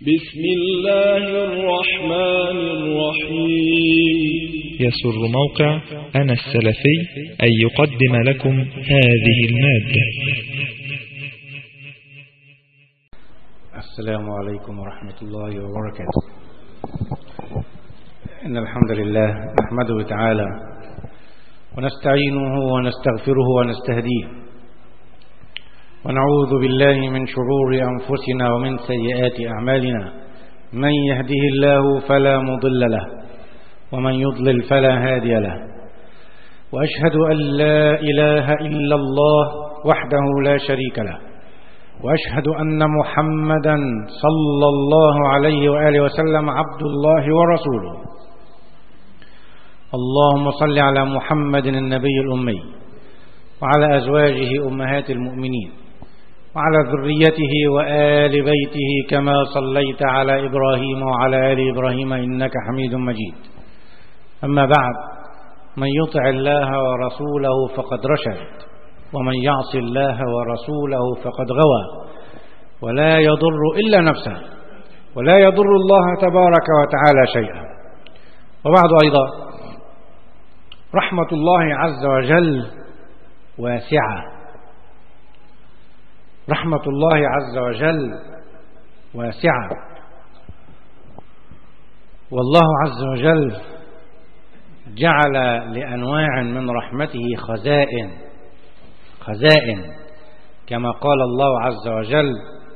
بسم الله الرحمن الرحيم يسر موقع أنا السلفي أن يقدم لكم هذه المادة السلام عليكم ورحمة الله وبركاته إن الحمد لله نحمده تعالى ونستعينه ونستغفره ونستهديه ونعوذ بالله من شرور أنفسنا ومن سيئات أعمالنا من يهده الله فلا مضل له ومن يضلل فلا هادي له وأشهد أن لا إله إلا الله وحده لا شريك له وأشهد أن محمدا صلى الله عليه وآله وسلم عبد الله ورسوله اللهم صل على محمد النبي الأمي وعلى أزواجه أمهات المؤمنين وعلى ذريته وآل بيته كما صليت على إبراهيم وعلى آل إبراهيم إنك حميد مجيد أما بعد من يطع الله ورسوله فقد رشد ومن يعص الله ورسوله فقد غوى ولا يضر إلا نفسه ولا يضر الله تبارك وتعالى شيئا وبعد أيضا رحمة الله عز وجل واسعة رحمة الله عز وجل واسعة والله عز وجل جعل لأنواع من رحمته خزائن خزائن كما قال الله عز وجل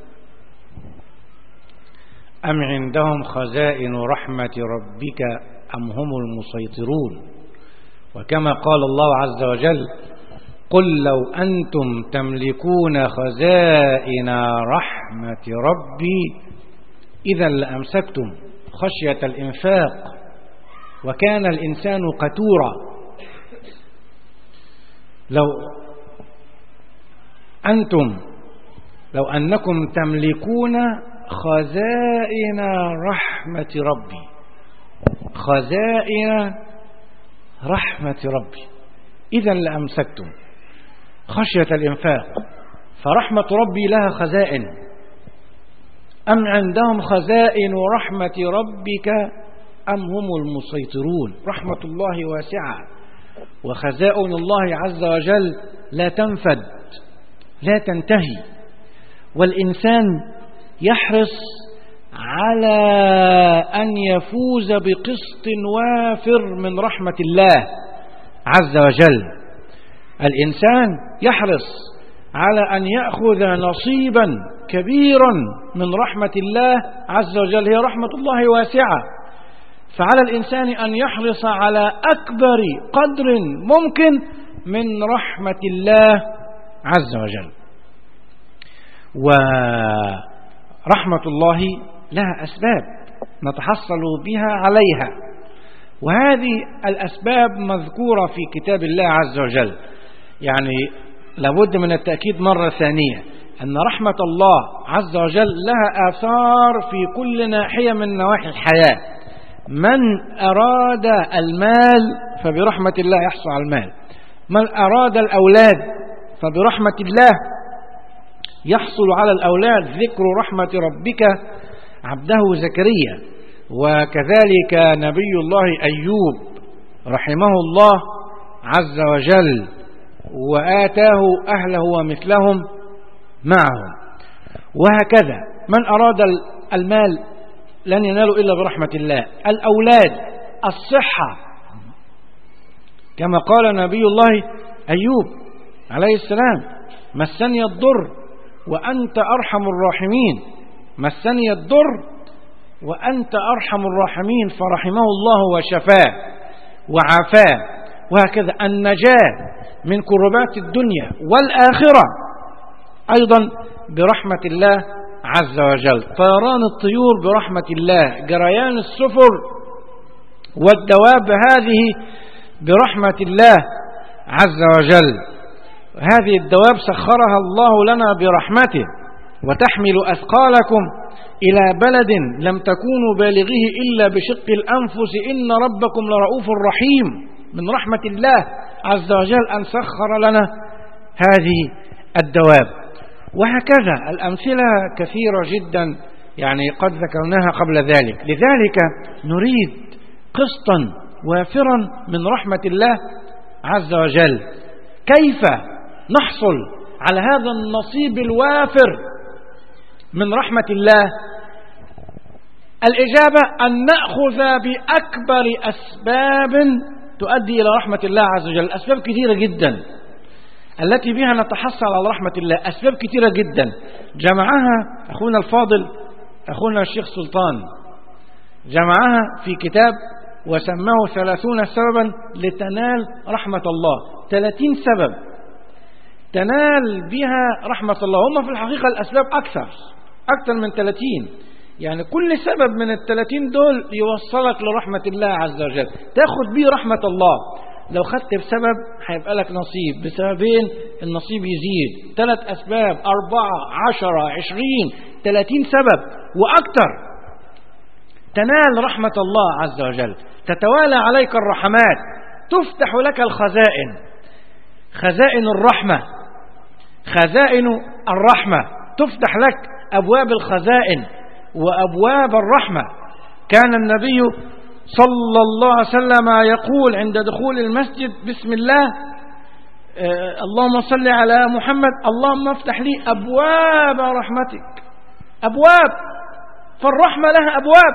أم عندهم خزائن رحمة ربك أم هم المسيطرون وكما قال الله عز وجل قل لو أنتم تملكون خزائن رحمة ربي إذا لأمسكتم خشية الإنفاق وكان الإنسان قتورا لو أنتم لو أنكم تملكون خزائن رحمة ربي خزائن رحمة ربي إذا لأمسكتم خشية الإنفاق فرحمة ربي لها خزائن أم عندهم خزائن رحمة ربك أم هم المسيطرون رحمة الله واسعة وخزائن الله عز وجل لا تنفد لا تنتهي والإنسان يحرص على أن يفوز بقسط وافر من رحمة الله عز وجل الإنسان يحرص على أن يأخذ نصيبا كبيرا من رحمة الله عز وجل هي رحمة الله واسعة فعلى الإنسان أن يحرص على أكبر قدر ممكن من رحمة الله عز وجل ورحمة الله لها أسباب نتحصل بها عليها وهذه الأسباب مذكورة في كتاب الله عز وجل يعني لابد من التأكيد مرة ثانية أن رحمة الله عز وجل لها آثار في كل ناحية من نواحي الحياة من أراد المال فبرحمة الله يحصل على المال من أراد الأولاد فبرحمة الله يحصل على الأولاد ذكر رحمة ربك عبده زكريا وكذلك نبي الله أيوب رحمه الله عز وجل وآتاه أهله ومثلهم معهم وهكذا من أراد المال لن ينالوا إلا برحمة الله الأولاد الصحة كما قال نبي الله أيوب عليه السلام مسني الضر وأنت أرحم الراحمين مسني الضر وأنت أرحم الراحمين فرحمه الله وشفاه وعافاه وهكذا النجاة من كربات الدنيا والآخرة أيضا برحمة الله عز وجل طيران الطيور برحمة الله جريان السفر والدواب هذه برحمة الله عز وجل هذه الدواب سخرها الله لنا برحمته وتحمل أثقالكم إلى بلد لم تكونوا بالغيه إلا بشق الأنفس إن ربكم لرؤوف رحيم من رحمة الله عز وجل أن سخر لنا هذه الدواب وهكذا الأمثلة كثيرة جدا يعني قد ذكرناها قبل ذلك لذلك نريد قسطا وافرا من رحمة الله عز وجل كيف نحصل على هذا النصيب الوافر من رحمة الله الإجابة أن نأخذ بأكبر أسباب تؤدي إلى رحمة الله عز وجل أسباب كثيرة جدا التي بها نتحصل على رحمة الله أسباب كثيرة جدا جمعها أخونا الفاضل أخونا الشيخ سلطان جمعها في كتاب وسماه ثلاثون سببا لتنال رحمة الله ثلاثين سبب تنال بها رحمة الله هم في الحقيقة الأسباب أكثر أكثر من ثلاثين يعني كل سبب من الثلاثين دول يوصلك لرحمة الله عز وجل تاخد بيه رحمة الله لو خدت بسبب هيبقى لك نصيب بسببين النصيب يزيد ثلاث أسباب أربعة عشرة عشرين ثلاثين سبب وأكثر تنال رحمة الله عز وجل تتوالى عليك الرحمات تفتح لك الخزائن خزائن الرحمة خزائن الرحمة تفتح لك أبواب الخزائن وأبواب الرحمة كان النبي صلى الله عليه وسلم يقول عند دخول المسجد بسم الله آه اللهم صل على محمد اللهم افتح لي أبواب رحمتك أبواب فالرحمة لها أبواب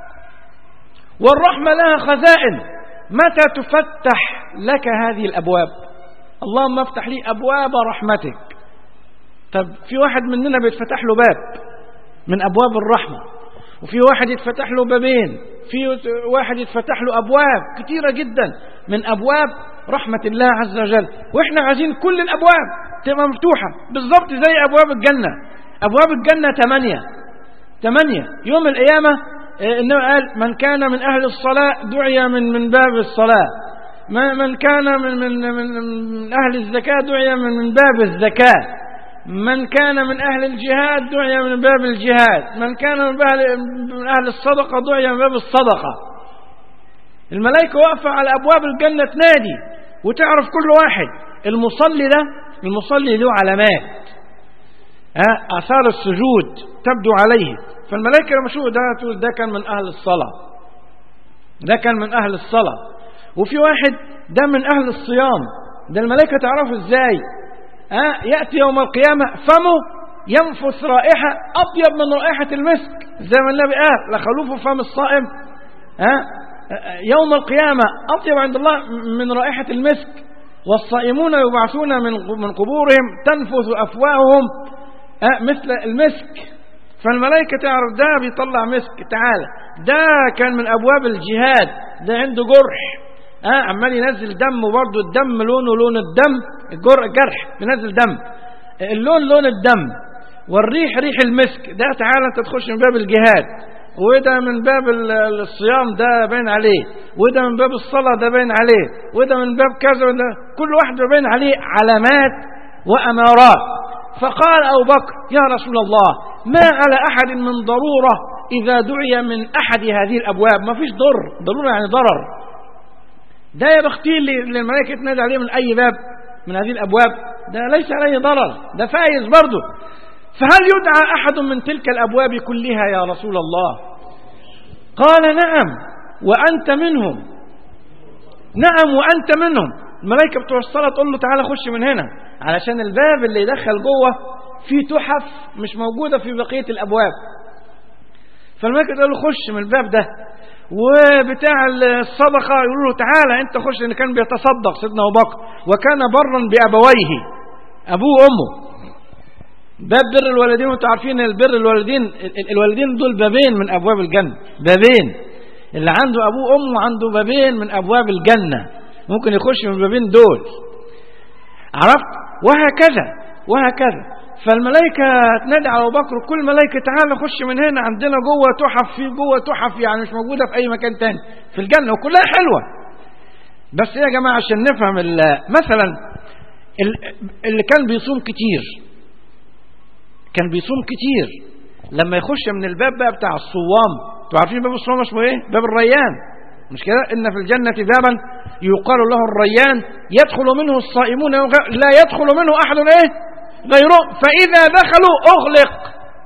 والرحمة لها خزائن متى تفتح لك هذه الأبواب اللهم افتح لي أبواب رحمتك طب في واحد مننا بيتفتح له باب من أبواب الرحمة وفي واحد يتفتح له بابين في واحد يتفتح له أبواب كثيرة جدا من أبواب رحمة الله عز وجل وإحنا عايزين كل الأبواب تبقى مفتوحة بالضبط زي أبواب الجنة أبواب الجنة ثمانية ثمانية يوم القيامة إنه قال من كان من أهل الصلاة دعي من من باب الصلاة من كان من من من أهل الزكاة دعي من من باب الزكاة من كان من أهل الجهاد دعي من باب الجهاد من كان من من أهل الصدقة دعي من باب الصدقة الملائكة واقفة على أبواب الجنة تنادي وتعرف كل واحد المصلي ده المصلي له علامات آثار السجود تبدو عليه فالملائكة لما شوفوا ده تقول ده كان من أهل الصلاة ده كان من أهل الصلاة وفي واحد ده من أهل الصيام ده الملائكة تعرفه إزاي أه يأتي يوم القيامة فمه ينفث رائحة أطيب من رائحة المسك زي ما النبي قال لخلوف فم الصائم أه يوم القيامة أطيب عند الله من رائحة المسك والصائمون يبعثون من من قبورهم تنفث أفواههم أه مثل المسك فالملائكة تعرف ده بيطلع مسك تعالى ده كان من أبواب الجهاد ده عنده جرح ها عمال ينزل دم وبرضه الدم لونه لون الدم الجرح بينزل دم اللون لون الدم والريح ريح المسك ده تعالى انت تخش من باب الجهاد وده من باب الصيام ده باين عليه وده من باب الصلاة ده باين عليه وده من باب كذا وده كل واحد باين عليه علامات وأمارات فقال أبو بكر يا رسول الله ما على أحد من ضرورة إذا دعي من أحد هذه الأبواب ما فيش ضر ضرورة يعني ضرر ده يا بختي اللي الملائكة تنادي عليه من أي باب من هذه الأبواب ده ليس عليه ضرر ده فايز برضه فهل يدعى أحد من تلك الأبواب كلها يا رسول الله قال نعم وأنت منهم نعم وأنت منهم الملائكة بتوع الصلاة تقول له تعالى خش من هنا علشان الباب اللي يدخل جوه فيه تحف مش موجودة في بقية الأبواب فالملائكة تقول له خش من الباب ده وبتاع الصدقة يقولوا له تعالى انت خش ان كان بيتصدق سيدنا ابو بكر وكان برا بابويه ابوه وامه باب بر الوالدين وانتم عارفين البر الوالدين الوالدين دول بابين من ابواب الجنه بابين اللي عنده ابوه وامه عنده بابين من ابواب الجنه ممكن يخش من البابين دول عرفت وهكذا وهكذا فالملائكة تنادي على أبو بكر كل ملائكة تعالى خش من هنا عندنا جوه تحف في جوه تحف يعني مش موجودة في أي مكان تاني في الجنة وكلها حلوة بس يا جماعة عشان نفهم مثلا اللي كان بيصوم كتير كان بيصوم كتير لما يخش من الباب بقى بتاع الصوام انتوا عارفين باب الصوام اسمه ايه باب الريان مش كده ان في الجنة بابا يقال له الريان يدخل منه الصائمون لا يدخل منه احد ايه غيره فإذا دخلوا أغلق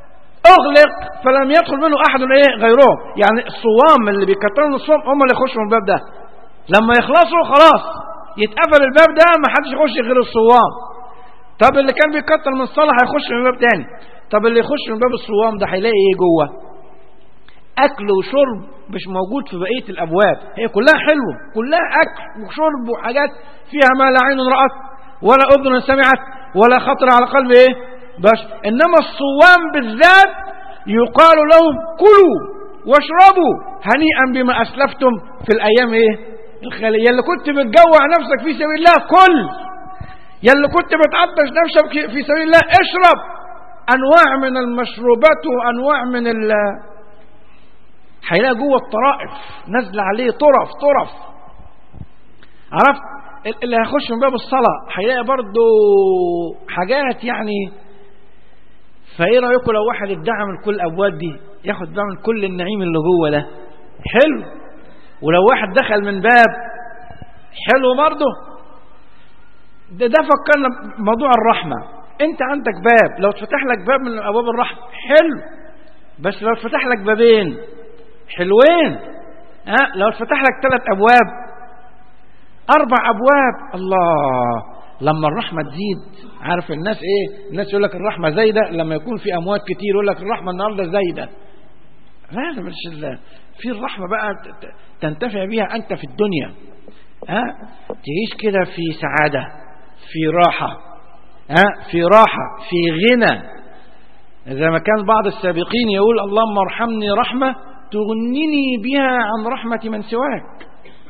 اغلق فلم يدخل منه احد ايه غيرهم يعني الصوام اللي بيكتروا الصوم هم اللي يخشوا من الباب ده لما يخلصوا خلاص يتقفل الباب ده ما حدش يخش غير الصوام طب اللي كان بيكتر من الصلاه هيخش من باب تاني طب اللي يخش من باب الصوام ده هيلاقي ايه جوه اكل وشرب مش موجود في بقيه الابواب هي كلها حلوه كلها اكل وشرب وحاجات فيها ما لا عين رات ولا اذن سمعت ولا خطر على قلب ايه بس انما الصوام بالذات يقال لهم كلوا واشربوا هنيئا بما اسلفتم في الايام ايه الخاليه اللي كنت بتجوع نفسك في سبيل الله كل يلي كنت بتعطش نفسك في سبيل الله اشرب انواع من المشروبات وانواع من ال هيلاقي جوه الطرائف نازل عليه طرف طرف عرفت اللي هيخش من باب الصلاة هيلاقي برضه حاجات يعني فايه رايكم لو واحد ادعى من كل الابواب دي ياخد بقى من كل النعيم اللي جوه ده حلو ولو واحد دخل من باب حلو برضه ده ده فكرنا بموضوع الرحمه انت عندك باب لو اتفتح لك باب من ابواب الرحمه حلو بس لو اتفتح لك بابين حلوين ها لو اتفتح لك ثلاث ابواب اربع ابواب الله لما الرحمه تزيد عارف الناس ايه الناس يقول لك الرحمه زايده لما يكون في اموات كتير يقول لك الرحمه النهارده زايده لا ده مش ال- في الرحمه بقى ت- ت- تنتفع بيها انت في الدنيا ها تعيش كده في سعاده في راحه ها في راحه في غنى زي ما كان بعض السابقين يقول اللهم ارحمني رحمه تغنني بها عن رحمه من سواك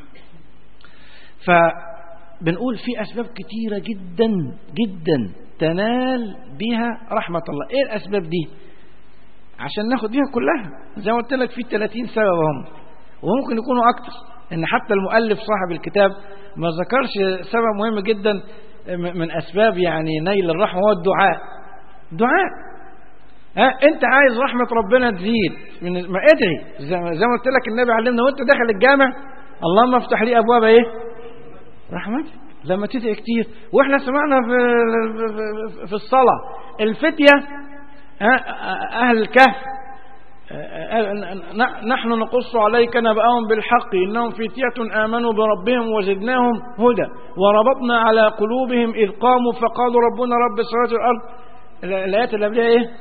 فبنقول في أسباب كتيرة جدا جدا تنال بها رحمة الله إيه الأسباب دي عشان ناخد بيها كلها زي ما قلت لك في 30 سبب هم وممكن يكونوا أكتر إن حتى المؤلف صاحب الكتاب ما ذكرش سبب مهم جدا م- من أسباب يعني نيل الرحمة هو الدعاء دعاء ها انت عايز رحمة ربنا تزيد من ما ادعي زي ما زي ما قلت لك النبي علمنا وانت داخل الجامع اللهم افتح لي ابواب ايه رحمتك لما تدعي كتير واحنا سمعنا في في- في الصلاة الفتية ها، أهل الكهف نحن نقص عليك نبأهم بالحق إنهم فتية آمنوا بربهم وزدناهم هدى وربطنا على قلوبهم إذ قاموا فقالوا ربنا رب السماوات والأرض الآيات اللي قبلها إيه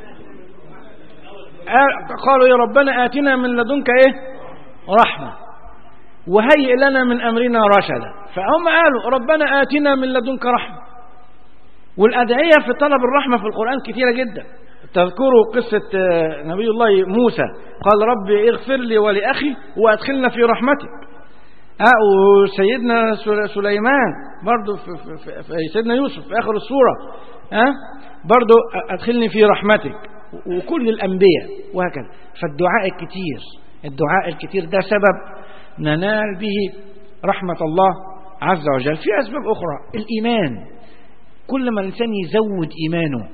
قالوا يا ربنا آتنا من لدنك إيه رحمة وهيئ لنا من أمرنا رشدا فهم قالوا ربنا آتنا من لدنك رحمة والأدعية في طلب الرحمة في القرآن كثيرة جدا تذكروا قصة آه، نبي الله موسى قال ربي اغفر لي ولأخي وأدخلنا في رحمتك آه وسيدنا سل- سليمان برضو في, في, في, في سيدنا يوسف في آخر السورة آه برضو أدخلني في رحمتك وكل الأنبياء وهكذا فالدعاء الكتير الدعاء الكتير ده سبب ننال به رحمة الله عز وجل في أسباب أخرى الإيمان كل ما الإنسان يزود إيمانه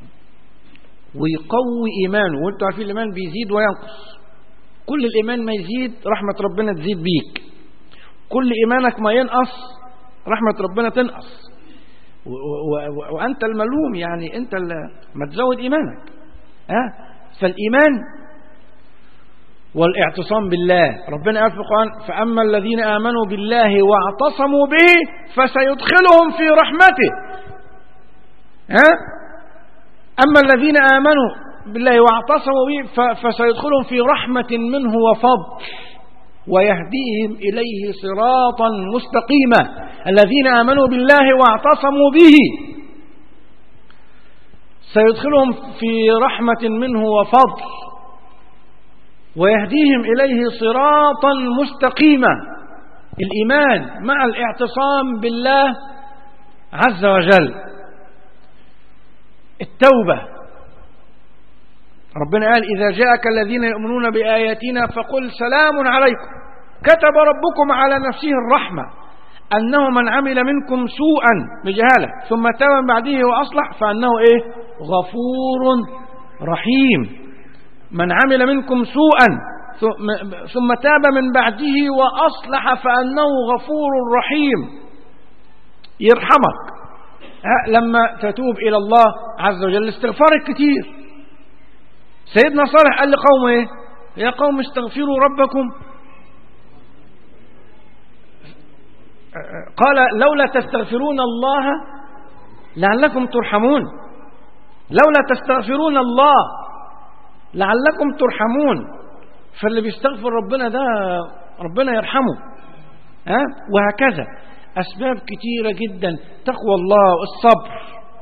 ويقوي إيمانه وانتوا عارفين الإيمان بيزيد وينقص كل الإيمان ما يزيد رحمة ربنا تزيد بيك كل إيمانك ما ينقص رحمة ربنا تنقص و و و وأنت الملوم يعني أنت اللي ما تزود إيمانك ها فالإيمان والاعتصام بالله ربنا قال في القرآن فأما الذين آمنوا بالله واعتصموا به فسيدخلهم في رحمته ها أما الذين آمنوا بالله واعتصموا به ف- فسيدخلهم في رحمة منه وفضل ويهديهم إليه صراطا مستقيما الذين آمنوا بالله واعتصموا به سيدخلهم في رحمة منه وفضل ويهديهم إليه صراطا مستقيما الإيمان مع الاعتصام بالله عز وجل التوبة ربنا قال إذا جاءك الذين يؤمنون بآياتنا فقل سلام عليكم كتب ربكم على نفسه الرحمة أنه من عمل منكم سوءا بجهالة ثم تاب من بعده وأصلح فأنه إيه غفور رحيم من عمل منكم سوءا ثم- ثم تاب من بعده وأصلح فأنه غفور رحيم يرحمك ها، لما تتوب إلى الله عز وجل الاستغفار الكتير سيدنا صالح قال لقومه ايه يا قوم استغفروا ربكم قال لولا تستغفرون الله لعلكم ترحمون لولا تستغفرون الله لعلكم ترحمون فاللي بيستغفر ربنا ده ربنا يرحمه ها وهكذا أسباب كتيرة جدا تقوى الله الصبر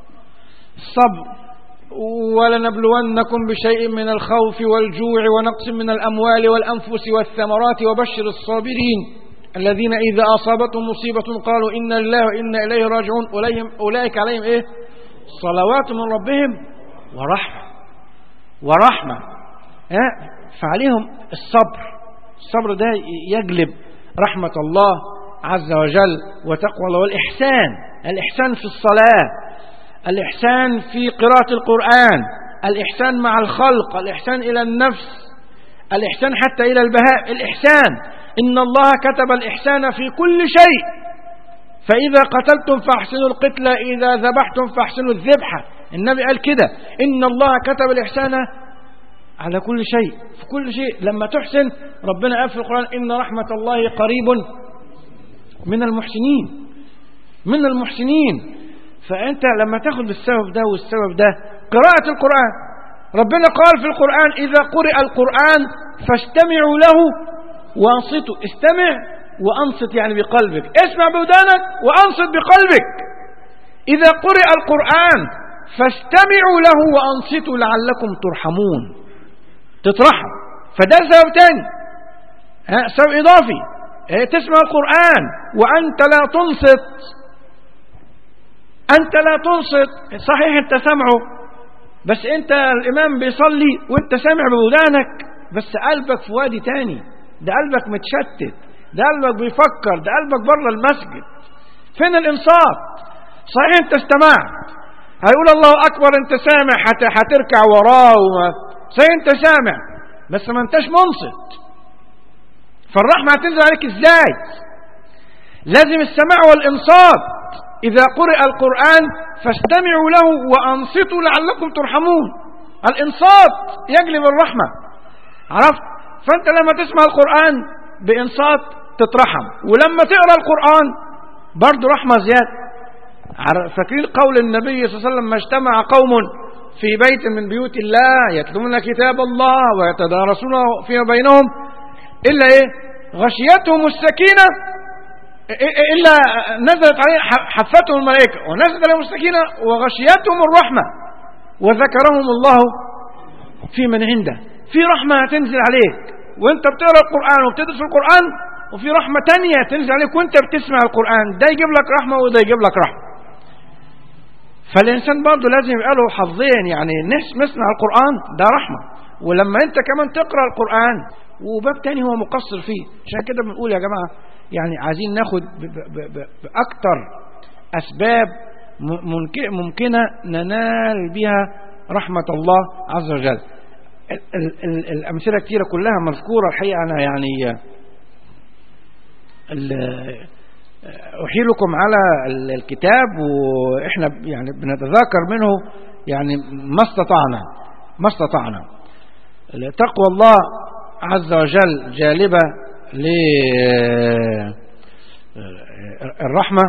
الصبر ولنبلونكم بشيء من الخوف والجوع ونقص من الأموال والأنفس والثمرات وبشر الصابرين الذين إذا أصابتهم مصيبة قالوا إنا لله وإنا إليه راجعون أولئك عليهم إيه صلوات من ربهم ورحمة ورحمة ها فعليهم الصبر الصبر ده يجلب رحمة الله عز وجل وتقوى الله والإحسان الإحسان في الصلاة الإحسان في قراءة القرآن الإحسان مع الخلق الإحسان إلى النفس الإحسان حتى إلى البهاء الإحسان إن الله كتب الإحسان في كل شيء فإذا قتلتم فاحسنوا القتل إذا ذبحتم فاحسنوا الذبحة النبي قال كده إن الله كتب الإحسان على كل شيء في كل شيء لما تحسن ربنا قال في القرآن إن رحمة الله قريب من المحسنين من المحسنين فأنت لما تاخد بالسبب ده والسبب ده قراءة القرآن ربنا قال في القرآن إذا قرئ القرآن فاستمعوا له وانصتوا استمع وأنصت يعني بقلبك اسمع بودانك وأنصت بقلبك إذا قرئ القرآن فاستمعوا له وأنصتوا لعلكم ترحمون تترحم فده سبب تاني سبب إضافي تسمع القرآن وأنت لا تنصت أنت لا تنصت صحيح أنت سمعه بس أنت الإمام بيصلي وأنت سامع بودانك بس قلبك في وادي تاني ده قلبك متشتت ده قلبك بيفكر ده قلبك بره المسجد فين الإنصات صحيح أنت استمعت هيقول الله أكبر أنت سامع هتركع وراه وما صحيح أنت سامع بس ما أنتش منصت فالرحمة هتنزل عليك إزاي لازم السماع والإنصات إذا قرئ القرآن فاستمعوا له وأنصتوا لعلكم ترحمون الإنصات يجلب الرحمة عرفت فأنت لما تسمع القرآن بإنصات تترحم ولما تقرأ القرآن برضو رحمة زيادة فاكرين قول النبي صلى الله عليه وسلم ما اجتمع قوم في بيت من بيوت الله يتلون كتاب الله ويتدارسونه فيما بينهم إلا إيه غشيتهم السكينة إلا نزلت عليه حفتهم الملائكة ونزلت عليهم السكينة وغشيتهم الرحمة وذكرهم الله في من عنده في رحمة هتنزل عليك وانت بتقرأ القرآن وبتدرس القرآن وفي رحمة تانية تنزل عليك وانت بتسمع القرآن ده يجيب لك رحمة وده يجيب لك رحمة فالإنسان برضه لازم يبقى له حظين يعني نسمع القرآن ده رحمة ولما انت كمان تقرأ القرآن وباب تاني هو مقصر فيه عشان كده بنقول يا جماعة يعني عايزين ناخد بأكتر أسباب ممكنة ننال بها رحمة الله عز وجل الأمثلة كثيرة كلها مذكورة الحقيقة أنا يعني أحيلكم على الكتاب وإحنا يعني بنتذاكر منه يعني ما استطعنا ما استطعنا تقوى الله عز وجل جالبة للرحمة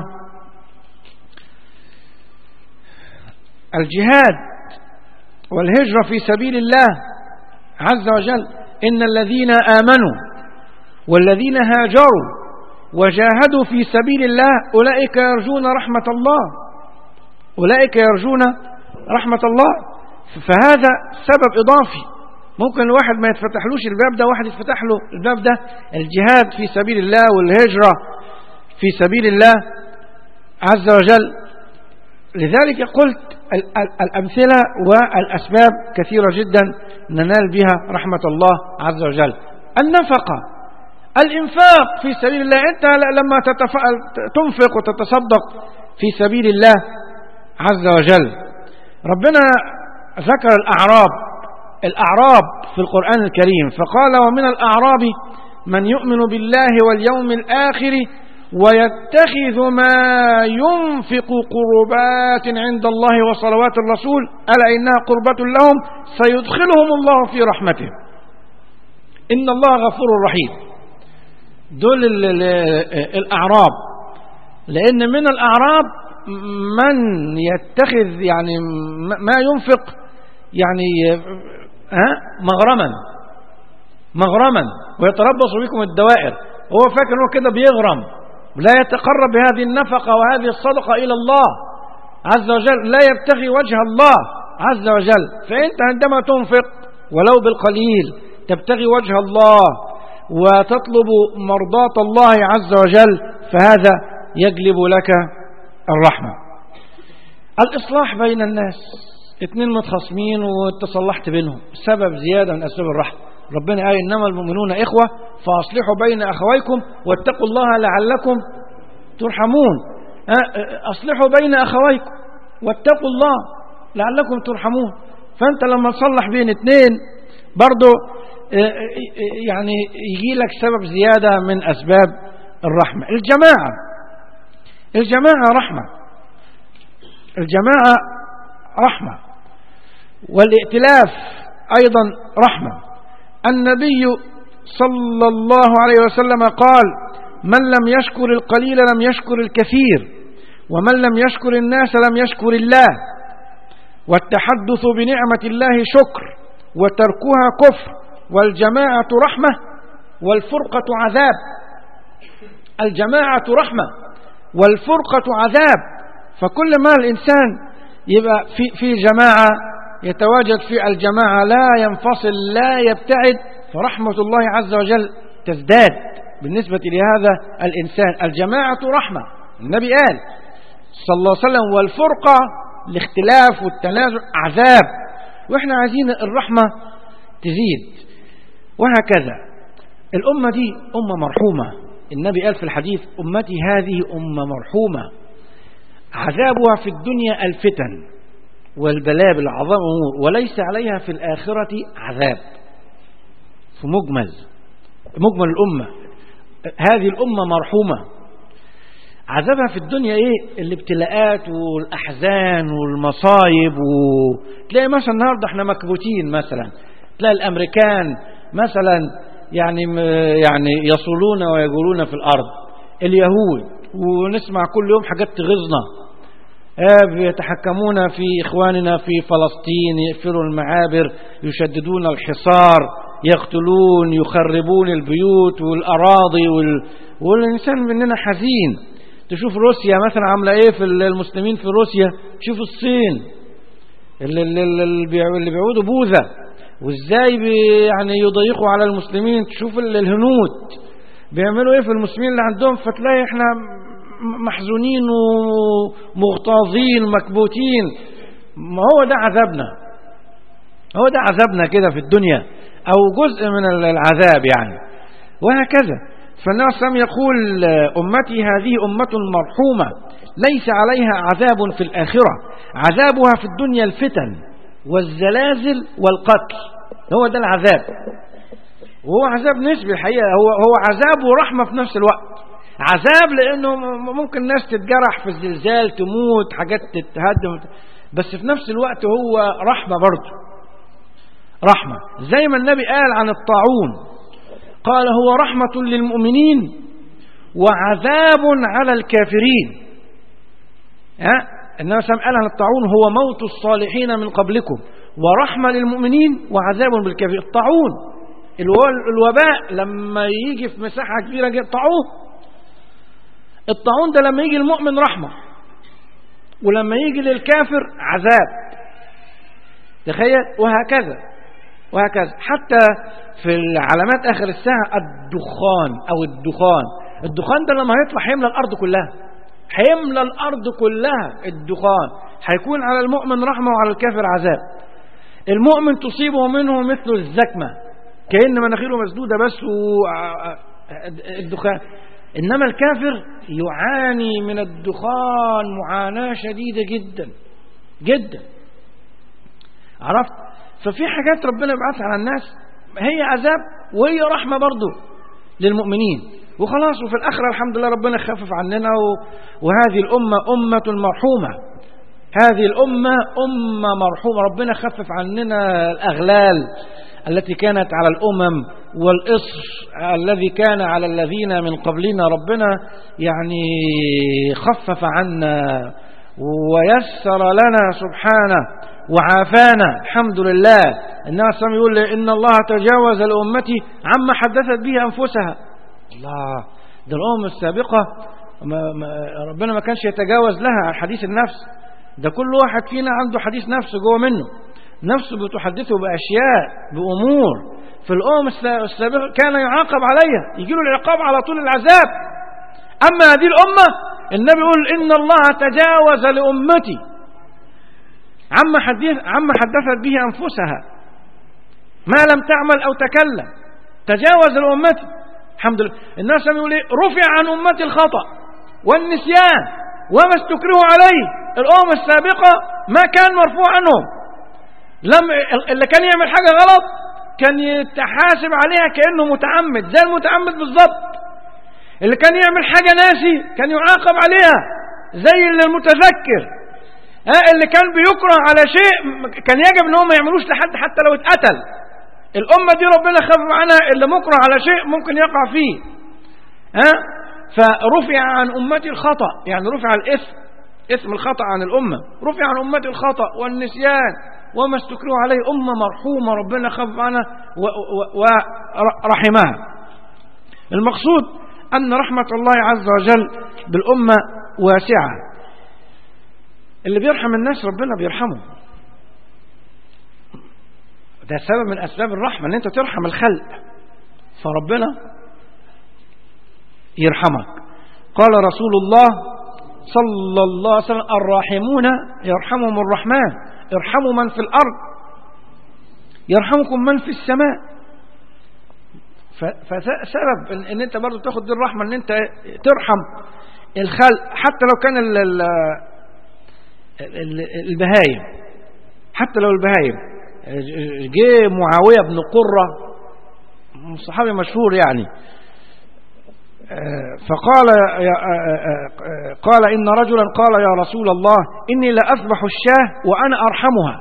الجهاد والهجرة في سبيل الله عز وجل إن الذين آمنوا والذين هاجروا وجاهدوا في سبيل الله أولئك يرجون رحمة الله أولئك يرجون رحمة الله فهذا سبب إضافي ممكن الواحد ما يتفتحلوش الباب ده واحد يتفتح له الباب ده الجهاد في سبيل الله والهجرة في سبيل الله عز وجل لذلك قلت الأمثلة والأسباب كثيرة جدا ننال بها رحمة الله عز وجل النفقة الإنفاق في سبيل الله أنت لما تنفق وتتصدق في سبيل الله عز وجل ربنا ذكر الأعراب الأعراب في القرآن الكريم فقال ومن الأعراب من يؤمن بالله واليوم الآخر ويتخذ ما ينفق قربات عند الله وصلوات الرسول ألا إنها قربة لهم سيدخلهم الله في رحمته إن الله غفور رحيم دول الأعراب لأن من الأعراب من يتخذ يعني ما ينفق يعني ها مغرما مغرما ويتربص بكم الدوائر هو فاكر انه كده بيغرم لا يتقرب بهذه النفقة وهذه الصدقة إلى الله عز وجل لا يبتغي وجه الله عز وجل فأنت عندما تنفق ولو بالقليل تبتغي وجه الله وتطلب مرضاة الله عز وجل فهذا يجلب لك الرحمة الإصلاح بين الناس اتنين متخاصمين وانت صلحت بينهم سبب زيادة من أسباب الرحمة ربنا قال إنما المؤمنون إخوة فأصلحوا بين أخويكم واتقوا الله لعلكم ترحمون أصلحوا بين أخويكم واتقوا الله لعلكم ترحمون فأنت لما تصلح بين اتنين برضو يعني يجي لك سبب زيادة من أسباب الرحمة الجماعة الجماعة رحمة الجماعة رحمة والائتلاف أيضا رحمة النبي صلى الله عليه وسلم قال من لم يشكر القليل لم يشكر الكثير ومن لم يشكر الناس لم يشكر الله والتحدث بنعمة الله شكر وتركها كفر والجماعة رحمة والفرقة عذاب الجماعة رحمة والفرقة عذاب فكل ما الإنسان يبقى في, في جماعة يتواجد في الجماعة لا ينفصل لا يبتعد فرحمة الله عز وجل تزداد بالنسبة لهذا الإنسان الجماعة رحمة النبي قال صلى الله عليه وسلم والفرقة الاختلاف والتنازع عذاب وإحنا عايزين الرحمة تزيد وهكذا الأمة دي أمة مرحومة النبي قال في الحديث أمتي هذه أمة مرحومة عذابها في الدنيا الفتن والبلاء بالعظام أمور وليس عليها في الآخرة عذاب في مجمل مجمل الأمة هذه الأمة مرحومة عذابها في الدنيا ايه الابتلاءات والاحزان والمصايب وتلاقي مثلا النهارده احنا مكبوتين مثلا تلاقي الامريكان مثلا يعني يعني يصولون ويجولون في الارض اليهود ونسمع كل يوم حاجات تغيظنا بيتحكمون في إخواننا في فلسطين يقفلوا المعابر يشددون الحصار يقتلون يخربون البيوت والأراضي وال... والإنسان مننا حزين تشوف روسيا مثلا عاملة إيه في المسلمين في روسيا تشوف الصين اللي, اللي, اللي بيعودوا بوذا وإزاي بي يعني يضيقوا على المسلمين تشوف الهنود بيعملوا إيه في المسلمين اللي عندهم فتلاقي إحنا محزونين ومغتاظين مكبوتين ما هو ده عذابنا هو ده عذابنا كده في الدنيا أو جزء من العذاب يعني وهكذا فالنبي صلى الله عليه وسلم يقول أمتي هذه أمة مرحومة ليس عليها عذاب في الآخرة عذابها في الدنيا الفتن والزلازل والقتل هو ده العذاب وهو عذاب نسبي الحقيقة هو هو عذاب ورحمة في نفس الوقت عذاب لانه ممكن ناس تتجرح في الزلزال تموت حاجات تتهدم بس في نفس الوقت هو رحمة برضه رحمة زي ما النبي قال عن الطاعون قال هو رحمة للمؤمنين وعذاب على الكافرين ها النبي صلى قال عن الطاعون هو موت الصالحين من قبلكم ورحمة للمؤمنين وعذاب بالكافرين الطاعون الوباء لما يجي في مساحة كبيرة يقطعوه الطاعون ده لما يجي المؤمن رحمة ولما يجي للكافر عذاب تخيل وهكذا وهكذا حتى في علامات آخر الساعة الدخان أو الدخان الدخان ده لما هيطلع هيملى الأرض كلها هيملى الأرض كلها الدخان هيكون على المؤمن رحمة وعلى الكافر عذاب المؤمن تصيبه منه مثل الزكمة كأن مناخيره مسدودة بس الدخان إنما الكافر يعاني من الدخان معاناة شديدة جدا جدا عرفت ففي حاجات ربنا يبعثها على الناس هي عذاب وهي رحمة برضه للمؤمنين وخلاص وفي الآخرة الحمد لله ربنا خفف عننا وهذه الأمة أمة مرحومة هذه الأمة أمة مرحومة ربنا خفف عننا الأغلال التي كانت على الأمم والإصر الذي كان على الذين من قبلنا ربنا يعني خفف عنا ويسر لنا سبحانه وعافانا الحمد لله الناس يقول إن الله تجاوز لأمتي عما حدثت به أنفسها الله ده الأمم السابقة ما ما ربنا ما كانش يتجاوز لها حديث النفس ده كل واحد فينا عنده حديث نفس جوه منه نفسه بتحدثه بأشياء بأمور في الأمم السابقة كان يعاقب عليها يجي له العقاب على طول العذاب أما هذه الأمة النبي يقول إن الله تجاوز لأمتي عما, حدث عما حدثت به أنفسها ما لم تعمل أو تكلم تجاوز لأمتي الحمد لله الناس يقول إيه رفع عن أمتي الخطأ والنسيان وما استكرهوا عليه الأمم السابقة ما كان مرفوع عنهم لم اللي كان يعمل حاجة غلط كان يتحاسب عليها كأنه متعمد زي المتعمد بالضبط اللي كان يعمل حاجة ناسي كان يعاقب عليها زي المتذكر ها اللي كان بيكره على شيء كان يجب ان هو ما يعملوش لحد حتى لو اتقتل الأمة دي ربنا خفف عنها اللي مكره على شيء ممكن يقع فيه ها فرفع عن أمتي الخطأ يعني رفع الإثم اسم الخطأ عن الأمة رفع عن أمتي الخطأ والنسيان وما استكروا عليه أمة مرحومة ربنا خفف عنها ورحمها المقصود أن رحمة الله عز وجل بالأمة واسعة اللي بيرحم الناس ربنا بيرحمه ده سبب من أسباب الرحمة أن أنت ترحم الخلق فربنا يرحمك قال رسول الله صلى الله عليه وسلم الراحمون يرحمهم الرحمن ارحموا من في الأرض يرحمكم من في السماء فسبب ان انت برضو تاخد دي الرحمة ان انت ترحم الخلق حتى لو كان ال ال البهايم حتى لو البهايم جه معاوية بن قرة صحابي مشهور يعني فقال قال إن رجلا قال يا رسول الله إني لأذبح الشاه وأنا أرحمها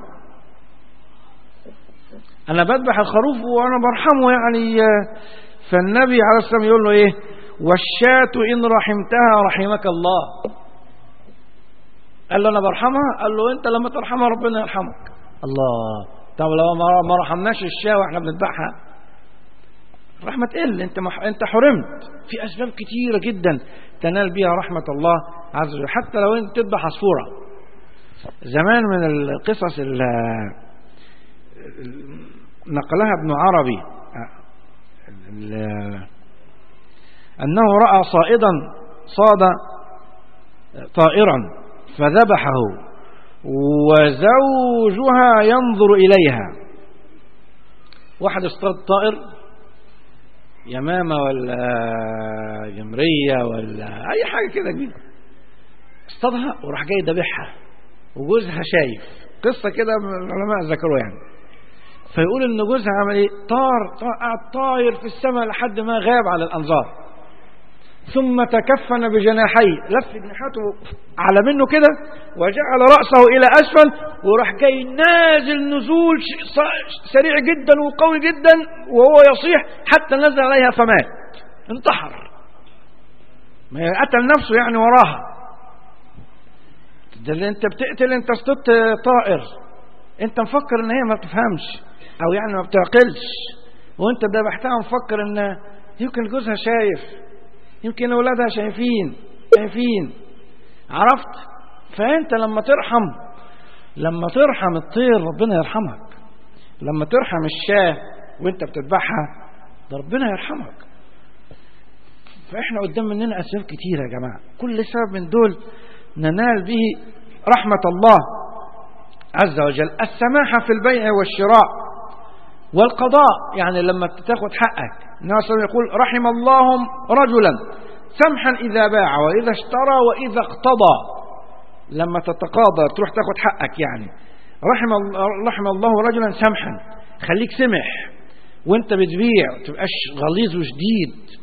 أنا بذبح الخروف وأنا برحمه يعني فالنبي عليه السلام يقول له إيه والشاة إن رحمتها رحمك الله قال له أنا برحمها قال له أنت لما ترحمها ربنا يرحمك الله طب لو ما رحمناش الشاة وإحنا بنذبحها رحمة تقل انت مح... انت حرمت في اسباب كتيرة جدا تنال بها رحمة الله عز وجل حتى لو انت تذبح عصفورة زمان من القصص اللي نقلها ابن عربي انه رأى صائدا صاد طائرا فذبحه وزوجها ينظر اليها واحد اصطاد طائر يمامة ولا جمرية ولا أي حاجة كده كبيرة اصطادها وراح جاي ذبحها وجوزها شايف قصة كده العلماء ذكروا يعني فيقول ان جوزها عمل ايه طار, طار قعد طاير في السماء لحد ما غاب على الانظار ثم تكفن بجناحيه لف جناحاته على منه كده وجعل رأسه إلى أسفل وراح جاي نازل نزول سريع جدا وقوي جدا وهو يصيح حتى نزل عليها فمات انتحر ما قتل نفسه يعني وراها ده اللي انت بتقتل انت اصطدت طائر انت مفكر ان هي ما بتفهمش او يعني ما بتعقلش وانت ذبحتها مفكر ان يمكن جوزها شايف يمكن أولادها شايفين شايفين عرفت فأنت لما ترحم لما ترحم الطير ربنا يرحمك لما ترحم الشاة وانت بتذبحها ده ربنا يرحمك فاحنا قدام مننا اسباب كتيره يا جماعه كل سبب من دول ننال به رحمه الله عز وجل السماحه في البيع والشراء والقضاء يعني لما تاخد حقك النبي صلى الله عليه وسلم يقول رحم الله رجلا سمحا إذا باع وإذا اشترى وإذا اقتضى لما تتقاضى تروح تاخد حقك يعني رحم رحم الله رجلا سمحا خليك سمح وانت بتبيع تبقاش غليظ وشديد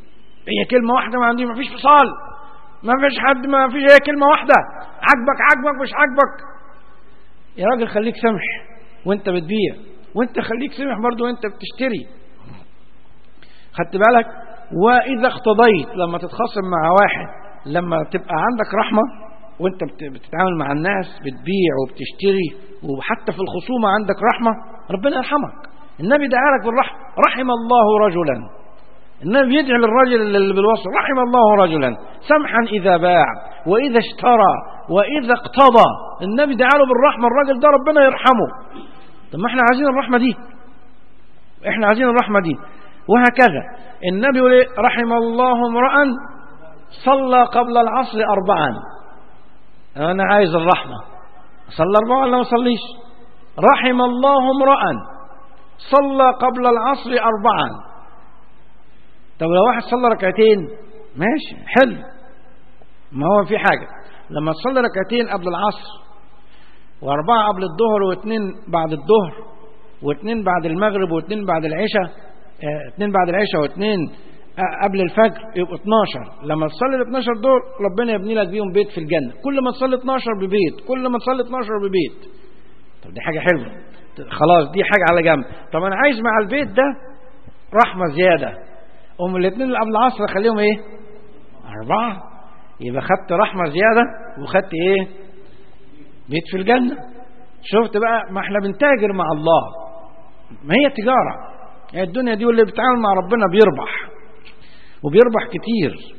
هي كلمة واحدة ما عندي ما فيش فصال ما فيش حد ما فيش هي كلمة واحدة عجبك عجبك مش عجبك يا راجل خليك سمح وانت بتبيع وانت خليك سمح برضو وانت بتشتري خدت بالك واذا اقتضيت لما تتخاصم مع واحد لما تبقى عندك رحمة وانت بتتعامل مع الناس بتبيع وبتشتري وحتى في الخصومة عندك رحمة ربنا يرحمك النبي دعالك بالرحمة رحم الله رجلا النبي يدعي للرجل اللي بالوصف رحم الله رجلا سمحا إذا باع وإذا اشترى وإذا اقتضى النبي دعاله بالرحمة الراجل ده ربنا يرحمه طب ما احنا عايزين الرحمة دي احنا عايزين الرحمة دي وهكذا النبي يقول رحم الله امرأ صلى قبل العصر أربعا أنا عايز الرحمة صلى أربعا ولا ما صليش رحم الله امرأ صلى قبل العصر أربعا طب لو واحد صلى ركعتين ماشي حلو ما هو في حاجة لما تصلي ركعتين قبل العصر وأربعة قبل الظهر واثنين بعد الظهر واثنين بعد المغرب واثنين بعد العشاء اه اثنين بعد العشاء واثنين اه قبل الفجر يبقوا 12 لما تصلي ال 12 دول ربنا يبني لك بيهم بيت في الجنة كل ما تصلي 12 ببيت كل ما تصلي 12 ببيت طب دي حاجة حلوة خلاص دي حاجة على جنب طب أنا عايز مع البيت ده رحمة زيادة هم الاثنين اللي قبل العصر اخليهم ايه أربعة يبقى خدت رحمة زيادة وخدت ايه بيت في الجنة شفت بقى ما احنا بنتاجر مع الله ما هي تجارة هي الدنيا دي واللي بيتعامل مع ربنا بيربح وبيربح كتير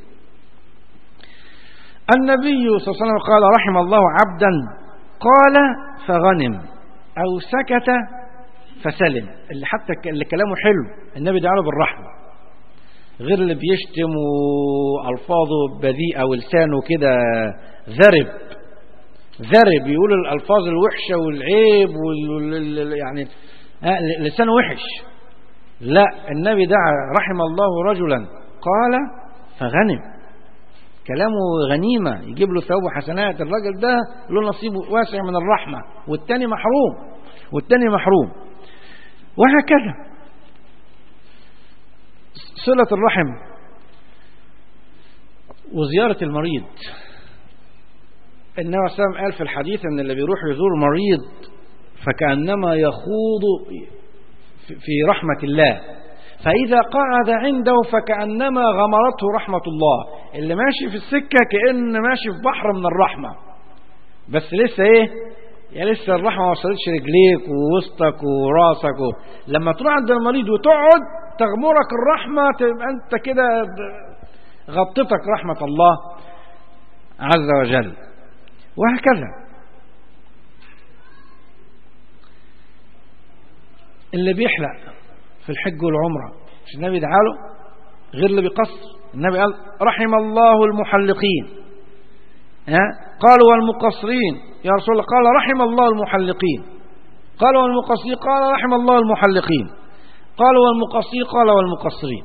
النبي صلى الله عليه وسلم قال رحم الله عبدا قال فغنم أو سكت فسلم اللي حتى اللي كلامه حلو النبي دعاله بالرحمة غير اللي بيشتم وألفاظه بذيئة ولسانه كده ذرب ذرب يقول الألفاظ الوحشة والعيب وال يعني لسانه وحش لا النبي دعا رحم الله رجلا قال فغنم كلامه غنيمة يجيب له ثواب وحسنات الراجل ده له نصيب واسع من الرحمة والتاني محروم والتاني محروم وهكذا صلة الرحم وزيارة المريض النبي صلى الله عليه وسلم قال في الحديث ان اللي بيروح يزور مريض فكأنما يخوض في رحمة الله فإذا قعد عنده فكأنما غمرته رحمة الله اللي ماشي في السكة كأن ماشي في بحر من الرحمة بس لسه ايه يا لسه الرحمة ما وصلتش رجليك ووسطك وراسك و... لما تروح عند المريض وتقعد تغمرك الرحمة تبقى انت كده غطتك رحمة الله عز وجل وهكذا اللي بيحلق في الحج والعمرة مش النبي دعاله غير اللي بيقصر النبي قال رحم الله المحلقين ها قالوا والمقصرين يا رسول الله قال رحم الله المحلقين قال والمقصرين قال رحم الله المحلقين قالوا والمقصرين قال والمقصرين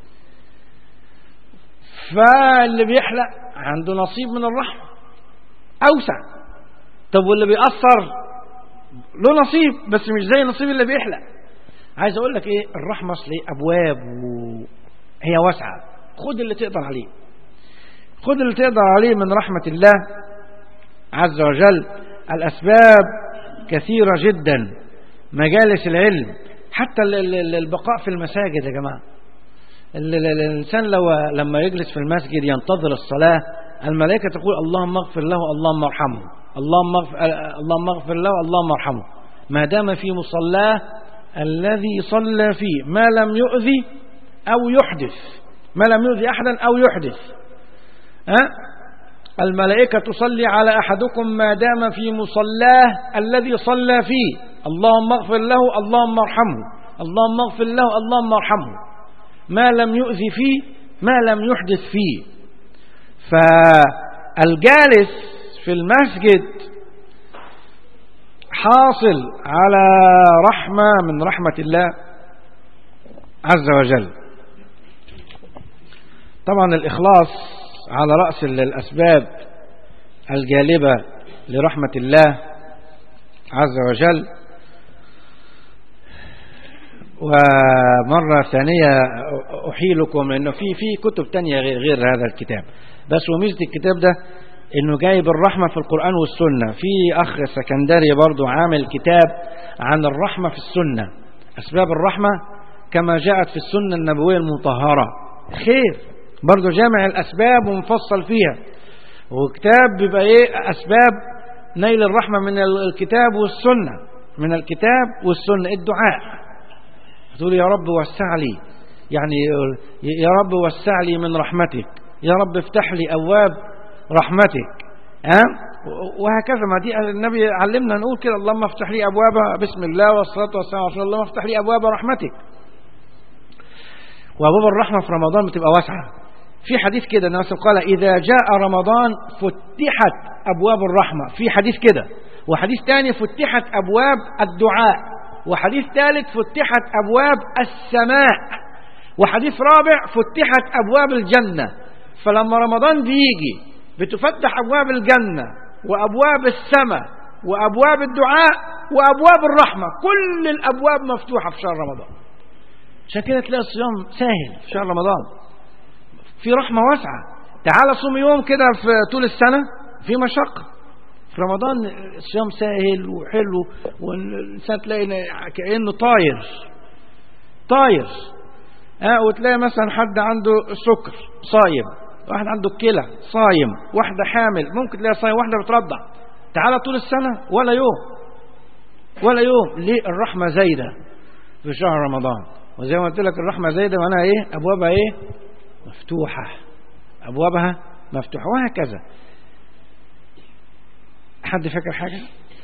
فاللي بيحلق عنده نصيب من الرحمة أوسع طب واللي بيأثر له نصيب بس مش زي نصيب اللي بيحلق عايز اقول لك ايه الرحمه اصل ايه ابواب وهي واسعه خد اللي تقدر عليه خد اللي تقدر عليه من رحمه الله عز وجل الاسباب كثيره جدا مجالس العلم حتى البقاء في المساجد يا جماعه الانسان لو لما يجلس في المسجد ينتظر الصلاه الملائكه تقول اللهم اغفر له اللهم ارحمه اللهم اغفر اللهم اغفر له اللهم ارحمه ما دام في مصلاه الذي صلى فيه ما لم يؤذي أو يحدث ما لم يؤذي أحدا أو يحدث ها الملائكة تصلي على أحدكم ما دام في مصلاه الذي صلى فيه اللهم اغفر له اللهم ارحمه اللهم اغفر له اللهم ارحمه ما لم يؤذي فيه ما لم يحدث فيه فالجالس في المسجد حاصل على رحمة من رحمة الله عز وجل طبعا الإخلاص على رأس الأسباب الجالبة لرحمة الله عز وجل ومرة ثانية أحيلكم إنه في في كتب تانية غير, غير هذا الكتاب بس وميزة الكتاب ده إنه جايب الرحمة في القرآن والسنة في أخ سكندري برضو عامل كتاب عن الرحمة في السنة أسباب الرحمة كما جاءت في السنة النبوية المطهرة خير برضو جامع الأسباب ومفصل فيها وكتاب بيبقى إيه أسباب نيل الرحمة من الكتاب والسنة من الكتاب والسنة الدعاء تقول يا رب وسع لي يعني يا رب وسع لي من رحمتك يا رب افتح لي أبواب رحمتك ها وهكذا ما دي النبي علمنا نقول كده اللهم افتح لي أبواب بسم الله والصلاة والسلام على اللهم افتح لي أبواب رحمتك وأبواب الرحمة في رمضان بتبقى واسعة في حديث كده النبي قال إذا جاء رمضان فتحت أبواب الرحمة في حديث كده وحديث ثاني فتحت أبواب الدعاء وحديث ثالث فتحت أبواب السماء وحديث رابع فتحت أبواب الجنة فلما رمضان بيجي بتفتح أبواب الجنة وأبواب السماء وأبواب الدعاء وأبواب الرحمة كل الأبواب مفتوحة في شهر رمضان عشان كده تلاقي الصيام سهل في شهر رمضان في رحمة واسعة تعال صوم يوم كده في طول السنة في مشقة في رمضان الصيام سهل وحلو والإنسان تلاقي كأنه طاير طاير ها وتلاقي مثلا حد عنده سكر صايم واحد عنده كلى صايم واحدة حامل ممكن تلاقي صايم واحدة بترضع تعالى طول السنة ولا يوم ولا يوم ليه الرحمة زايدة في شهر رمضان وزي ما قلت لك الرحمة زايدة معناها ايه ابوابها ايه مفتوحة ابوابها مفتوحة وهكذا حد فاكر حاجة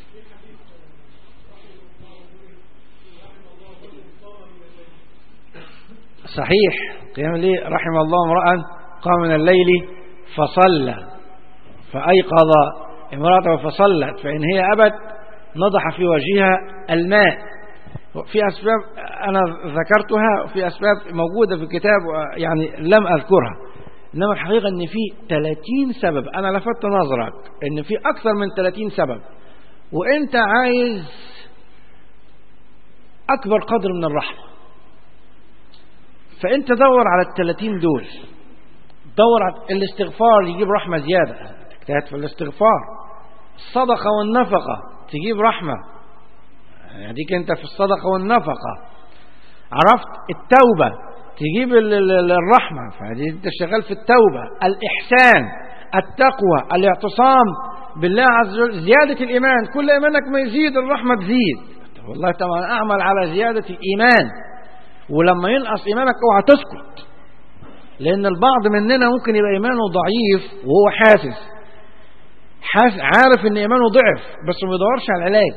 صحيح قيام الليل رحم الله امرأ قام من الليل فصلى فأيقظ امرأته فصلت فإن هي أبت نضح في وجهها الماء في أسباب أنا ذكرتها وفي أسباب موجودة في الكتاب يعني لم أذكرها إنما الحقيقة أن في 30 سبب أنا لفت نظرك أن في أكثر من 30 سبب وأنت عايز أكبر قدر من الرحمة فأنت دور على الثلاثين دول دور على الاستغفار يجيب رحمة زيادة تجتهد في الاستغفار الصدقة والنفقة تجيب رحمة يديك أنت في الصدقة والنفقة عرفت التوبة تجيب الرحمة فهذه أنت شغال في التوبة الإحسان التقوى الاعتصام بالله عز وجل زيادة الإيمان كل إيمانك ما يزيد الرحمة تزيد والله طبعا أعمل على زيادة الإيمان ولما ينقص إيمانك اوعى تسكت لأن البعض مننا ممكن يبقى إيمانه ضعيف وهو حاسس حاسس عارف إن إيمانه ضعف بس ما يدورش على العلاج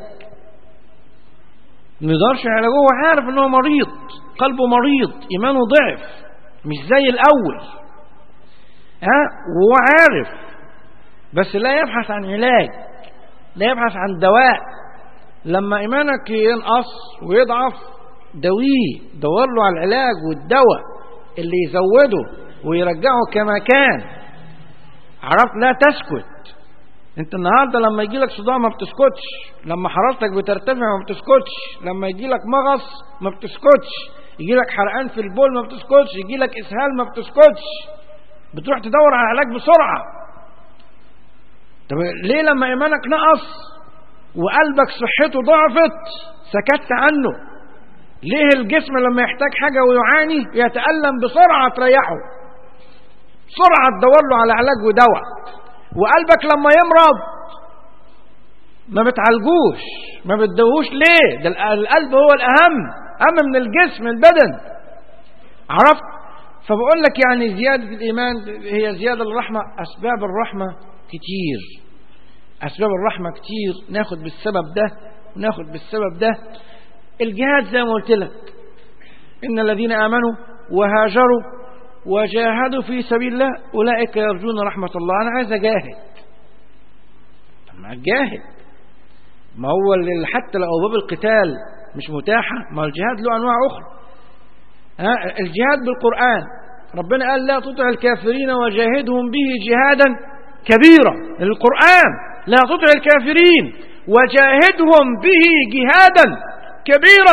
ما يدورش على العلاج هو عارف إن هو مريض قلبه مريض إيمانه ضعف مش زي الأول ها وهو عارف بس لا يبحث عن علاج لا يبحث عن دواء لما إيمانك ينقص ويضعف دويه دور له على العلاج والدواء اللي يزوده ويرجعه كما كان عرفت لا تسكت انت النهاردة لما يجي لك صداع ما بتسكتش لما حرارتك بترتفع ما بتسكتش لما يجي لك مغص ما بتسكتش يجي لك حرقان في البول ما بتسكتش يجي لك اسهال ما بتسكتش بتروح تدور على علاج بسرعة طب ليه لما ايمانك نقص وقلبك صحته ضعفت سكت عنه ليه الجسم لما يحتاج حاجة ويعاني يتألم بسرعة تريحه بسرعة تدور له على علاج ودواء وقلبك لما يمرض ما بتعالجوش ما بتدوهوش ليه ده القلب هو الأهم أهم من الجسم البدن عرفت فبقول لك يعني زيادة الإيمان هي زيادة الرحمة أسباب الرحمة كتير أسباب الرحمة كتير ناخد بالسبب ده وناخد بالسبب ده الجهاد زي ما قلت لك إن الذين آمنوا وهاجروا وجاهدوا في سبيل الله أولئك يرجون رحمة الله أنا عايز أجاهد طب ما أجاهد ما هو حتى لو أبواب القتال مش متاحة ما الجهاد له أنواع أخرى ها الجهاد بالقرآن ربنا قال لا تطع الكافرين وجاهدهم به جهادا كبيرا القرآن لا تطع الكافرين وجاهدهم به جهادا كبيرا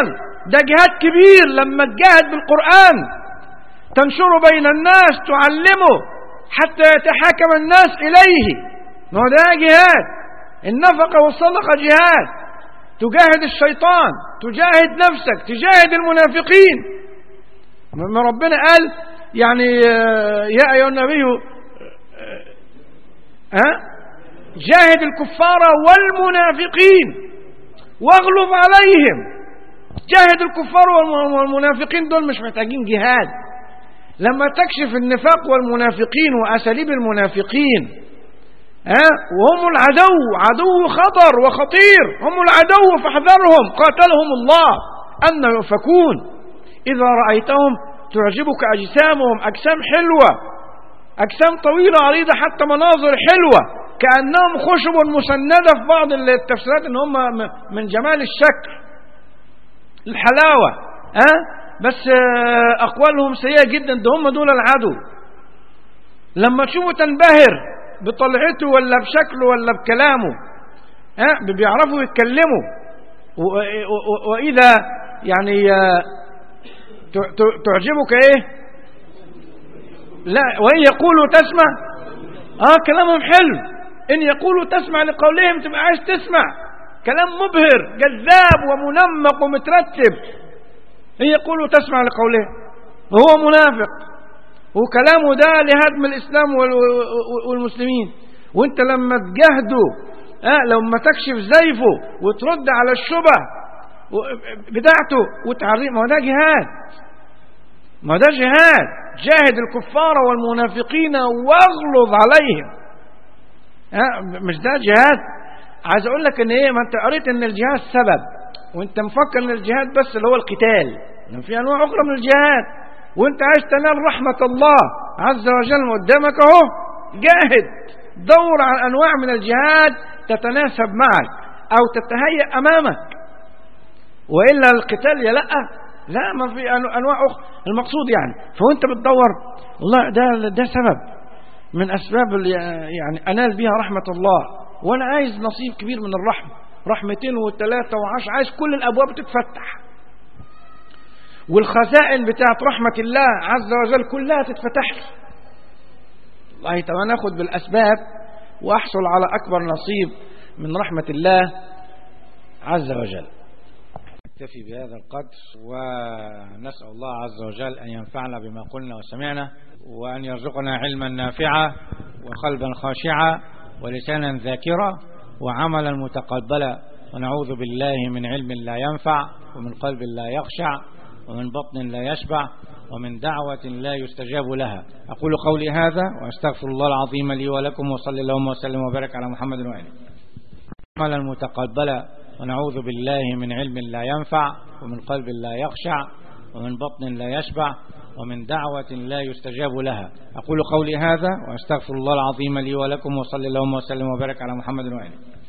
ده جهاد كبير لما تجاهد بالقرآن تنشره بين الناس تعلمه حتى يتحاكم الناس إليه ما هو ده جهاد النفقة والصدقة جهاد تجاهد الشيطان تجاهد نفسك تجاهد المنافقين ما ربنا قال يعني يا أيها النبي ها جاهد الكفار والمنافقين واغلظ عليهم جاهد الكفار والمنافقين دول مش محتاجين جهاد لما تكشف النفاق والمنافقين وأساليب المنافقين ها وهم العدو عدو خطر وخطير هم العدو فاحذرهم قاتلهم الله أن يؤفكون إذا رأيتهم تعجبك أجسامهم أجسام حلوة أجسام طويلة عريضة حتى مناظر حلوة كأنهم خشب مسندة في بعض التفسيرات إن هم من جمال الشكل الحلاوة ها بس أقوالهم سيئة جدا ده هم دول العدو لما تشوفه تنبهر بطلعته ولا بشكله ولا بكلامه ها بيعرفوا يتكلموا وإذا يعني تعجبك ايه لا وإن يقولوا تسمع اه كلامهم حلو إن يقولوا تسمع لقولهم تبقى عايز تسمع كلام مبهر جذاب ومنمق ومترتب إن يقولوا تسمع لقولهم وهو منافق وكلامه ده لهدم الإسلام والمسلمين وانت لما تجاهده آه لما تكشف زيفه وترد على الشبه بتاعته وتعريه ما ده جهاد ما ده جهاد جاهد الكفار والمنافقين واغلظ عليهم ها مش ده جهاد عايز اقول لك ان ايه ما انت قريت ان الجهاد سبب وانت مفكر ان الجهاد بس اللي هو القتال يعني في انواع اخرى من الجهاد وانت عايز تنال رحمة الله عز وجل قدامك اهو جاهد دور على انواع من الجهاد تتناسب معك او تتهيأ امامك والا القتال يا لا لا ما في انواع اخرى المقصود يعني فوانت بتدور والله ده ده سبب من اسباب يعني انال بها رحمه الله وانا عايز نصيب كبير من الرحمه رحمتين وثلاثه وعشر عايز كل الابواب تتفتح والخزائن بتاعت رحمه الله عز وجل كلها تتفتح لي والله طب انا اخد بالاسباب واحصل على اكبر نصيب من رحمه الله عز وجل نكتفي بهذا القدر ونسأل الله عز وجل أن ينفعنا بما قلنا وسمعنا وأن يرزقنا علما نافعا وقلبا خاشعا ولسانا ذاكرا وعملا متقبلا ونعوذ بالله من علم لا ينفع ومن قلب لا يخشع ومن بطن لا يشبع ومن دعوة لا يستجاب لها أقول قولي هذا وأستغفر الله العظيم لي ولكم وصلى اللهم وسلم وبارك على محمد وآله عملا متقبلا ونعوذ بالله من علم لا ينفع ومن قلب لا يخشع ومن بطن لا يشبع ومن دعوة لا يستجاب لها أقول قولي هذا وأستغفر الله العظيم لي ولكم وصلى اللهم وسلم وبارك على محمد وآله